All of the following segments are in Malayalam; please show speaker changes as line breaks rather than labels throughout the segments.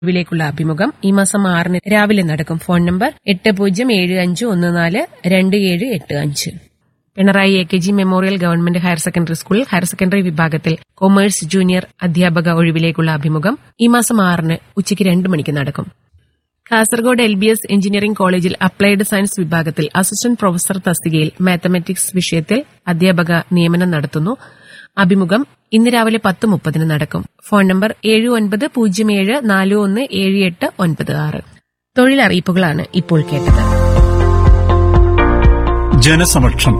വിലേക്കുള്ള അഭിമുഖം ഈ മാസം ആറിന് രാവിലെ നടക്കും ഫോൺ നമ്പർ എട്ട് പൂജ്യം ഏഴ് അഞ്ച് ഒന്ന് നാല് രണ്ട് ഏഴ് എട്ട് അഞ്ച് Pinarayi A K G memorial government higher secondary സ്കൂളിൽ ഹയർ സെക്കൻഡറി വിഭാഗത്തിൽ കൊമേഴ്സ് ജൂനിയർ അധ്യാപക ഒഴിവിലേക്കുള്ള അഭിമുഖം ഈ മാസം ആറിന് ഉച്ചയ്ക്ക് രണ്ട് മണിക്ക് നടക്കും Kasaragod L B S engineering കോളേജിൽ അപ്ലൈഡ് സയൻസ് വിഭാഗത്തിൽ അസിസ്റ്റന്റ് പ്രൊഫസർ തസ്തികയിൽ മാത്തമാറ്റിക്സ് വിഷയത്തിൽ അധ്യാപക നിയമനം നടത്തുന്നു അഭിമുഖം ഇന്ന് രാവിലെ പത്ത് മുപ്പതിന് നടക്കും ഫോൺ നമ്പർ ഏഴ് ഒൻപത് പൂജ്യം ഏഴ് നാല് ഒന്ന് ഏഴ് എട്ട് ഒൻപത് ആറ് തൊഴിലറിയിപ്പുകളാണ് ഇപ്പോൾ കേട്ടത്
ജനസമക്ഷം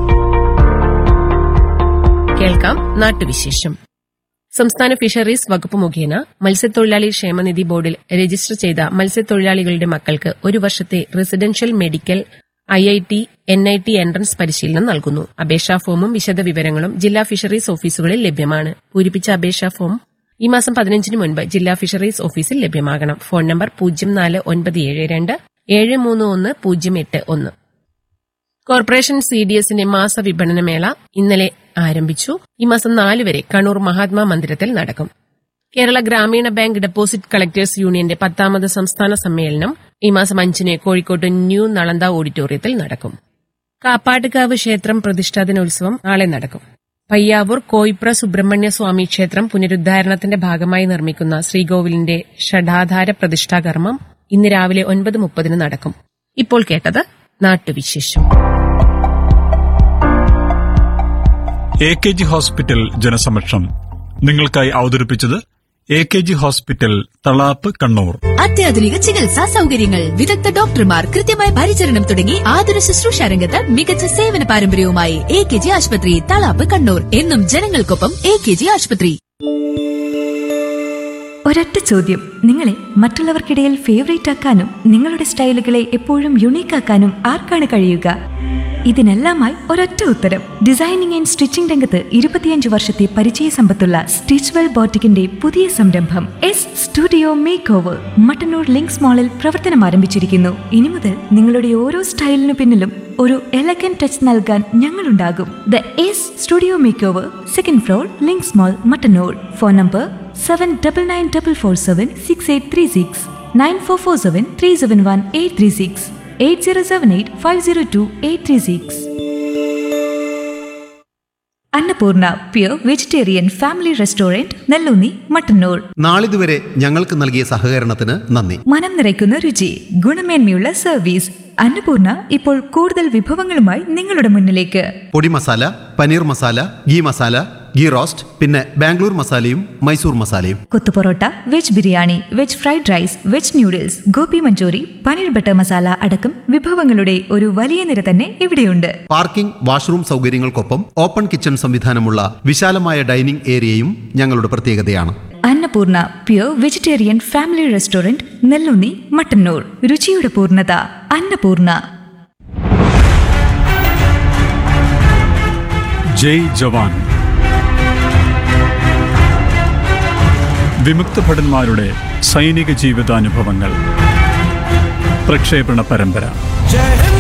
കേൾക്കാം നാട്ടുവിശേഷം സംസ്ഥാന ഫിഷറീസ് വകുപ്പ് മുഖേന മത്സ്യത്തൊഴിലാളി ക്ഷേമനിധി ബോർഡിൽ രജിസ്റ്റർ ചെയ്ത മത്സ്യത്തൊഴിലാളികളുടെ മക്കൾക്ക് ഒരു വർഷത്തെ residential medical I I T N I T entrance പരിശീലനം നൽകുന്നു അപേക്ഷാ ഫോമും വിശദവിവരങ്ങളും ജില്ലാ ഫിഷറീസ് ഓഫീസുകളിൽ ലഭ്യമാണ് പൂരിപ്പിച്ച അപേക്ഷാ ഫോം ഈ മാസം പതിനഞ്ചിന് മുൻപ് ജില്ലാ ഫിഷറീസ് ഓഫീസിൽ ലഭ്യമാകണം ഫോൺ നമ്പർ പൂജ്യം നാല് ഒൻപത് ഏഴ് രണ്ട് ഏഴ് മൂന്ന് ഒന്ന് പൂജ്യം എട്ട് ഒന്ന് കോർപ്പറേഷൻ സി ഡി എസിന്റെ മാസ വിപണനമേള ഇന്നലെ ആരംഭിച്ചു ഈ മാസം നാല് വരെ കണ്ണൂർ മഹാത്മാ മന്ദിരത്തിൽ നടക്കും കേരള ഗ്രാമീണ ബാങ്ക് ഡെപ്പോസിറ്റ് കളക്ടേഴ്സ് യൂണിയന്റെ പത്താമത് സംസ്ഥാന സമ്മേളനം ഈ മാസം അഞ്ചിന് കോഴിക്കോട് ന്യൂ നളന്ത ഓഡിറ്റോറിയത്തിൽ നടക്കും കാപ്പാട്ടുകാവ് ക്ഷേത്രം പ്രതിഷ്ഠാ ദിനോത്സവം നാളെ നടക്കും പയ്യാവൂർ കോയിപ്ര സുബ്രഹ്മണ്യ സ്വാമി ക്ഷേത്രം പുനരുദ്ധാരണത്തിന്റെ ഭാഗമായി നിർമ്മിക്കുന്ന ശ്രീകോവിലിന്റെ ഷഡാധാര പ്രതിഷ്ഠാകർമ്മം ഇന്ന് രാവിലെ ഒൻപത് മുപ്പതിന് നടക്കും ഇപ്പോൾ കേട്ടത് നാട്ടുവിശേഷം
എ കെ ജി ഹോസ്പിറ്റൽ ജനസമക്ഷം നിങ്ങൾക്കായി അവതരിപ്പിച്ചത് A K G hospital Thalap Kannur
അത്യാധുനിക ചികിത്സാ സൗകര്യങ്ങൾ വിദഗ്ധ ഡോക്ടർമാർ കൃത്യമായ പരിചരണം തുടങ്ങി ആതുര ശുശ്രൂഷ രംഗത്ത് മികച്ച സേവന പാരമ്പര്യവുമായി എ കെ ജി ആശുപത്രി തളാപ്പ് കണ്ണൂർ എന്നും ജനങ്ങൾക്കൊപ്പം എ കെ ജി ആശുപത്രി
ഒരൊറ്റ ചോദ്യം നിങ്ങളെ മറ്റുള്ളവർക്കിടയിൽ ഫേവറേറ്റ് ആക്കാനും നിങ്ങളുടെ സ്റ്റൈലുകളെ എപ്പോഴും യുണീക്ക് ആക്കാനും ആർക്കാണ് കഴിയുക ഇതിനെല്ലാമായി ഒരൊറ്റ ഉത്തരം ഡിസൈനിങ് ആൻഡ് സ്റ്റിച്ചിംഗ് രംഗത്ത് ഇരുപത്തിയഞ്ച് വർഷത്തെ പരിചയ സമ്പത്തുള്ള സ്റ്റിച്ച്വെൽ ബോട്ടിക്കിന്റെ പുതിയ സംരംഭം S studio makeover Mattannur Links മാളിൽ പ്രവർത്തനം ആരംഭിച്ചിരിക്കുന്നു ഇനി മുതൽ നിങ്ങളുടെ ഓരോ സ്റ്റൈലിനു പിന്നിലും ഒരു എലഗൻ ടച്ച് നൽകാൻ ഞങ്ങളുണ്ടാകും the S studio makeover second floor Links mall Mattannur phone number seven double nine double four seven six eight three six nine four four seven three seven one eight three six eight zero seven eight five zero two eight three six Annapoorna pure vegetarian family restaurant Nelloonni Mattannur
നാളിതുവരെ ഞങ്ങൾക്ക് നൽകിയ സഹകരണത്തിന് നന്ദി
മനം നിറയ്ക്കുന്ന രുചി ഗുണമേന്മയുള്ള സർവീസ് അന്നപൂർണ ഇപ്പോൾ കൂടുതൽ വിഭവങ്ങളുമായി നിങ്ങളുടെ മുന്നിലേക്ക്
podi masala paneer masala ghee masala ghee roast പിന്നെ ബാംഗ്ലൂർ മസാലയും മൈസൂർ മസാലയും
kothuparotta veg biryani veg fried rice veg noodles gobi manchurian paneer butter masala അടക്കം വിഭവങ്ങളുടെ ഒരു വലിയ നിര തന്നെ ഇവിടെയുണ്ട്
പാർക്കിംഗ് വാഷ്റൂം സൗകര്യങ്ങൾക്കൊപ്പം ഓപ്പൺ കിച്ചൺ സംവിധാനമുള്ള വിശാലമായ ഡൈനിംഗ് ഏരിയയും ഞങ്ങളുടെ പ്രത്യേകതയാണ്
Annapoorna pure vegetarian family restaurant Nellunni Mattannur രുചിയുടെ പൂർണ്ണത അന്നപൂർണ
ജയ് ജവാൻ വിമുക്ത ഭടന്മാരുടെ സൈനിക ജീവിതാനുഭവങ്ങൾ പ്രക്ഷേപണ പരമ്പര
जय हिंद